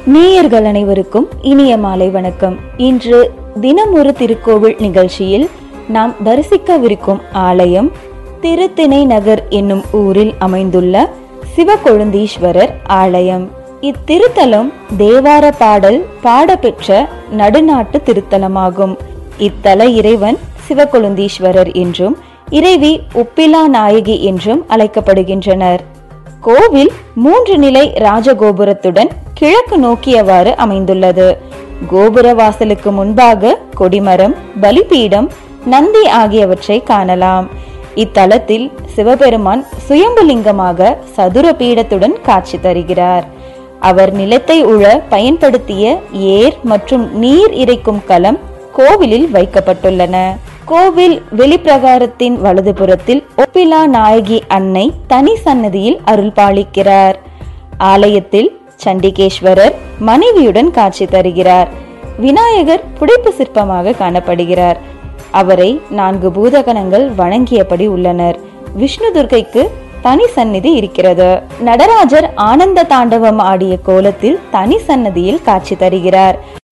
நேயர்கள் அனைவருக்கும் இனிய மாலை வணக்கம் இன்று தினமொரு திருக்கோவில் நிகழ்ச்சியில் நாம் தரிசிக்கவிருக்கும் ஆலயம் திருத்திணை நகர் என்னும் ஊரில் அமைந்துள்ள சிவகொழுந்தீஸ்வரர் ஆலயம் இத்திருத்தலம் தேவார பாடல் பாடப்பெற்ற நடுநாட்டு திருத்தலமாகும் இத்தல இறைவன் சிவகொழுந்தீஸ்வரர் என்றும் இறைவி உப்பிலா நாயகி என்றும் அழைக்கப்படுகின்றனர் கோவில் மூன்று நிலை ராஜகோபுரத்துடன் கிழக்கு நோக்கியவாறு அமைந்துள்ளது கோபுர வாசலுக்கு முன்பாக கொடிமரம் பலிபீடம் நந்தி ஆகியவற்றை காணலாம் இத்தலத்தில் சிவபெருமான் சுயம்புலிங்கமாக சதுர பீடத்துடன் காட்சி தருகிறார் அவர் நிலத்தை உழ பயன்படுத்திய ஏர் மற்றும் நீர் இறைக்கும் களம் கோவிலில் வைக்கப்பட்டுள்ளன கோவில் வெளிப்பிரகாரத்தின் வலதுபுறத்தில் ஒப்பிலா நாயகி அன்னை தனி சன்னதியில் அருள் பாலிக்கிறார் ஆலயத்தில் சண்டிகேஸ்வரர் மனைவியுடன் காட்சி தருகிறார் விநாயகர் புடைப்பு சிற்பமாக காணப்படுகிறார் அவரை நான்கு பூதகணங்கள் வணங்கியபடி உள்ளனர் விஷ்ணு துர்க்கைக்கு தனி சந்நிதி இருக்கிறது நடராஜர் ஆனந்த தாண்டவம் ஆடிய கோலத்தில் தனி சன்னதியில் காட்சி தருகிறார்